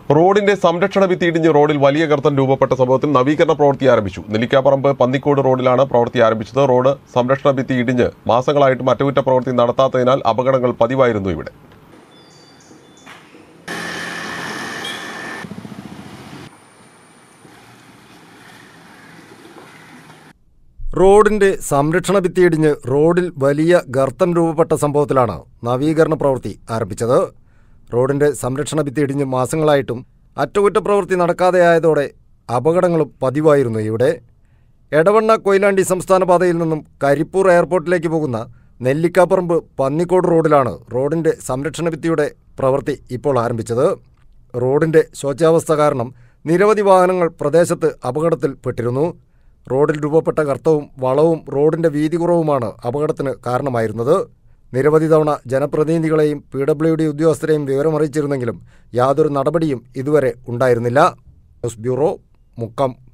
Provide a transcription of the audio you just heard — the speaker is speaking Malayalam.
റോഡിന്റെ സംരക്ഷണ ഭിത്തി ഇടിഞ്ഞ് റോഡിൽ വലിയ ഗർത്തം രൂപപ്പെട്ട സംഭവത്തിൽ നവീകരണ പ്രവൃത്തി ആരംഭിച്ചു നെല്ലിക്കാപ്പറമ്പ് പന്നിക്കോട് റോഡിലാണ് പ്രവൃത്തി ആരംഭിച്ചത് റോഡ് സംരക്ഷണ ഭിത്തി ഇടിഞ്ഞ് മാസങ്ങളായിട്ടും അറ്റകുറ്റപ്രവൃത്തി നടത്താത്തതിനാൽ അപകടങ്ങൾ പതിവായിരുന്നു ഇവിടെ റോഡിന്റെ സംരക്ഷണ ഭിത്തിയിടിഞ്ഞ് റോഡിൽ വലിയ ഗർത്തം രൂപപ്പെട്ട സംഭവത്തിലാണ് നവീകരണ പ്രവൃത്തി ആരംഭിച്ചത് റോഡിന്റെ സംരക്ഷണ ഭിത്തി ഇടിഞ്ഞ് മാസങ്ങളായിട്ടും അറ്റകുറ്റപ്രവൃത്തി നടക്കാതെയായതോടെ അപകടങ്ങളും പതിവായിരുന്നു ഇവിടെ എടവണ്ണ കൊയിലാണ്ടി സംസ്ഥാന പാതയിൽ നിന്നും കരിപ്പൂർ എയർപോർട്ടിലേക്ക് പോകുന്ന നെല്ലിക്കാപ്പറമ്പ് പന്നിക്കോട് റോഡിലാണ് റോഡിന്റെ സംരക്ഷണ ഭിത്തിയുടെ പ്രവൃത്തി ഇപ്പോൾ ആരംഭിച്ചത് റോഡിന്റെ ശോച്യാവസ്ഥ കാരണം നിരവധി വാഹനങ്ങൾ പ്രദേശത്ത് അപകടത്തിൽപ്പെട്ടിരുന്നു റോഡിൽ രൂപപ്പെട്ട ഗർത്തവും വളവും റോഡിന്റെ വീതി കുറവുമാണ് അപകടത്തിന് കാരണമായിരുന്നത് നിരവധി തവണ ജനപ്രതിനിധികളെയും പി ഡബ്ല്യു ഡി ഉദ്യോഗസ്ഥരെയും വിവരമറിയിച്ചിരുന്നെങ്കിലും യാതൊരു നടപടിയും ഇതുവരെ ഉണ്ടായിരുന്നില്ല ന്യൂസ് ബ്യൂറോ മുക്കം